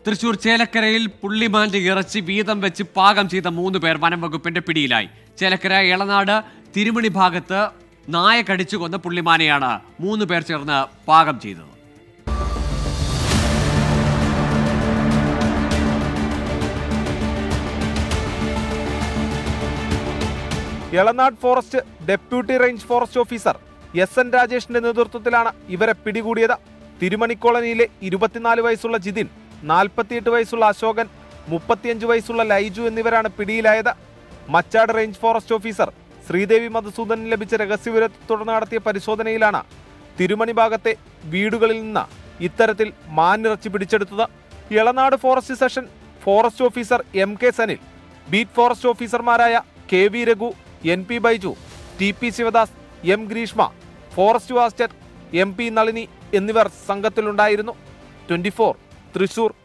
തൃശൂർ ചേലക്കരയിൽ പുള്ളിമാന്റെ ഇറച്ചി വീതം വെച്ച് പാകം ചെയ്ത മൂന്ന് പേർ വനം വകുപ്പിന്റെ പിടിയിലായി ചേലക്കര എളനാട് തിരുമണി ഭാഗത്ത് നായ കടിച്ചു കൊന്ന പുള്ളിമാനെയാണ് മൂന്ന് പേർ ചേർന്ന് പാകം ചെയ്തത് Elanad forest deputy range forest officer S N രാജേഷിന്റെ നേതൃത്വത്തിലാണ് ഇവരെ പിടികൂടിയത് തിരുമണി കോളനിയിലെ ഇരുപത്തിനാല് വയസ്സുള്ള ജിതിൻ നാൽപ്പത്തിയെട്ട് വയസ്സുള്ള അശോകൻ മുപ്പത്തിയഞ്ച് വയസ്സുള്ള ലൈജു എന്നിവരാണ് പിടിയിലായത് Machad range forest officer Sreedevi മധുസൂദന് ലഭിച്ച രഹസ്യവിവരത്തെ തുടർന്ന് നടത്തിയ പരിശോധനയിലാണ് തിരുമണി ഭാഗത്തെ വീടുകളിൽ നിന്ന് ഇത്തരത്തിൽ മാനിറച്ചി പിടിച്ചെടുത്തത് Elanad forest section forest officer M K Sanil beat forest ഓഫീസർമാരായ K V Raghu N P Baiju T P Sivadas M Greeshma forest master M P Nalini എന്നിവർ സംഘത്തിലുണ്ടായിരുന്നു ട്വന്റി ഫോർ തൃശൂർ